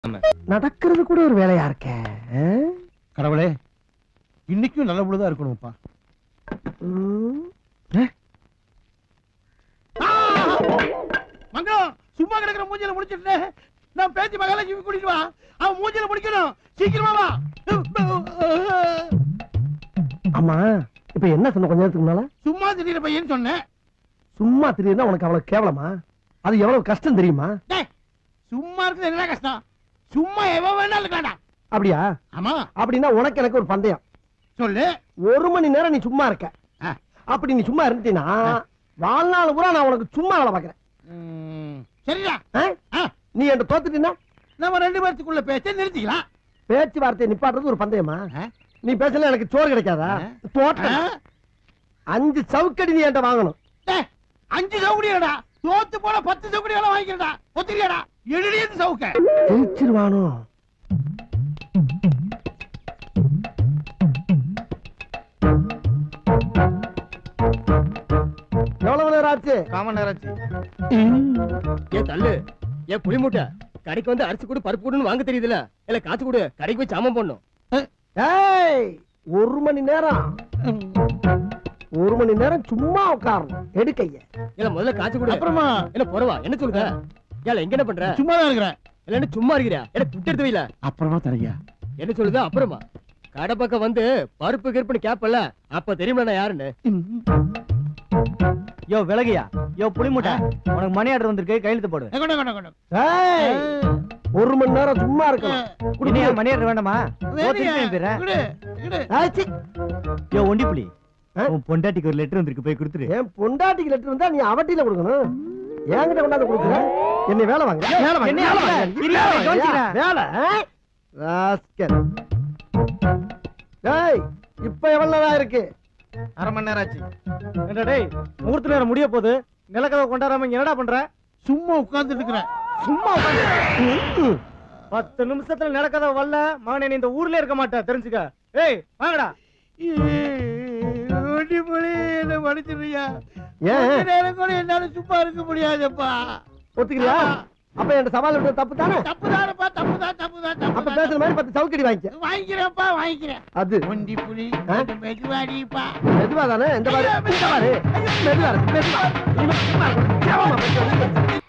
நடக்கிறது கூட ஒரு வேலையா இருக்கே ஆ? கடவுளே இன்னைக்கும் நல்ல பொழுதா இருக்கணும்ப்பா ம். மங்களம் சும்மா கிடக்குற மூஞ்சில முடிச்சிட்டு நான் பேச்சு மகள ஜீவி கூட்டிட்டு வா அவன் மூஞ்சில முடிக்கணும் சீக்கிரமா வா ஆமா இப்ப என்ன சொன்ன கொஞ்ச நேரத்துக்கு முன்னால சும்மா திடீர் பையன் சொன்னேன் சும்மா தெரியுதுன்னா உனக்கு அவ்வளவு கேவலமா அது எவ்வளவு கஷ்டம் தெரியுமா டேய், சும்மா இருக்குது என்ன கஷ்டம் சும்மா எவன் வேணாலும் இருக்காடா அப்படியா ஆமா அப்படின்னா உனக்கு எனக்கு ஒரு பந்தயம் சொல்லு ஒரு மணி நேரம் நீ சும்மா இருக்க ஆ. அப்படி நீ சும்மா இருந்தீன்னா வாழ்நாள் பூரா நான் உனக்கு சும்மா வேலை பாக்குறேன் ம், சரிடா ஆ? ஆ, நீ என்கிட்ட தோத்துட்டீன்னா நம்ம ரெண்டு பேர்த்துக்குள்ள பேச்ச நிறுத்திக்கலாம் பேச்சுவார்த்தையை நிப்பாட்டுறது ஒரு பந்தயமா ஆ? நீ பேசல எனக்கு சோறு கிடைக்காதா ஆ. தோட்ட ஆ? அஞ்சு சவுக்கடி நீ என்கிட்ட வாங்கணும் டேய், அஞ்சு சவுக்கடியாடா தோத்து போன பத்து சவுக்கடி எல்லாம் வாங்கிக்கிறடா ஒத்துக்கிறியாடா எழுதியது சவுக்க ஜெயிச்சிருவானோ எவ்வளவு நேரம் ஆச்சு காமன் நேராச்சு ஏன் தள்ளு ஏன் புளி மூட்டை கடைக்கு வந்து அரிசி கொடு பருப்பு கொடுன்னு வாங்க தெரியுதுல இல்ல காசு கொடு கடைக்கு போய் சாமம் போடணும் ஏய் ஒரு மணி நேரம் ஒரு மணி நேரம் சும்மா உட்காரணும் எடுக்கைய இல்ல முதல்ல காசு கொடு அப்புறமா இல்ல போறவா என்ன சொல்லுத ஏல எங்க என்ன பண்ற சும்மா தான் இருக்கிறேன் இல்ல சும்மா இருக்கிறியா இல்ல துட்டு எடுத்து வைல அப்புறமா தரையா என்ன சொல்லுது அப்புறமா கடை பக்கம் வந்து பருப்பு கிருப்புன்னு கேப்பல அப்ப தெரியுமா நான் யாருன்னு யோ விலகியா யோ புளிமுட்டை உனக்கு மணி ஆர்டர் வந்திருக்கு கையெழுத்து போடு கொண்டு கொண்டு கொண்டு ஏய் ஒரு மணி நேரம் சும்மா இருக்கணும் என்னையா குடுங்க. மணி ஆர்டர் வேண்டாமா வேணுங்க. திருப்பி அனுப்பிடுறேன். குடு, குடு. ஏய், சீ. யோ ஒண்டி புலி ஆ? உன் பொண்டாட்டிக்கு ஒரு லெட்டர் வந்திருக்கு போய் கொடுத்துரு என் பொண்டாட்டிக்கு லெட்டர் வந்தா நீ அவட்டில கொடுக்கணும் என்கிட்ட கொண்டாந்து கொடுக்குற என்னை வேலை வாங்க வேலை வாங்க என்னைய வேலை வாங்க. வாங்க. இல்ல, வேலை வாங்க. கவனிச்சுக்கிறேன். வேலை ஆ? ராஸ்கல். டேய் இப்ப எவ்வளவு நேரம் இருக்கு அரை மணி நேரம் ஆச்சு ஏண்டா டேய் முகூர்த்த நேரம் முடிய போகுது நிலக்கதை கொண்டாடாம இங்க என்னடா பண்ற சும்மா உட்கார்ந்துட்டு இருக்கிறேன் சும்மா உட்காந்து ம். பத்து நிமிஷத்துல நிலக்கதை வரல மகனே நீ இந்த ஊர்ல இருக்க மாட்டே தெரிஞ்சுக்க ஏய் வாங்கடா ஒண்டி போலே என்ன மன்னிச்சிடுறியா ஏன் கொஞ்ச நேரம் கூட என்னால சும்மா இருக்க முடியாதுப்பா ஒத்துக்கிறியா அப்ப என் சவால் விட்டு தப்பு தானே தப்புதானப்பா தப்புதான் தப்புதான் அப்ப தப்புதான் பேசுற மாதிரி பத்து சவுக்கடி வாங்கிக்க வாங்கிக்கிறேன்ப்பா வாங்கிக்கிறேன் அது ஒண்டி புலி ஆ? மெதுவாடிப்பா மெதுவா தானே இந்த மாதிரி இந்த மாதிரி மெதுவா இருக்கு மெதுவா இனிமே சும்மா இருக்கணும். கேவலமா பேசுறது.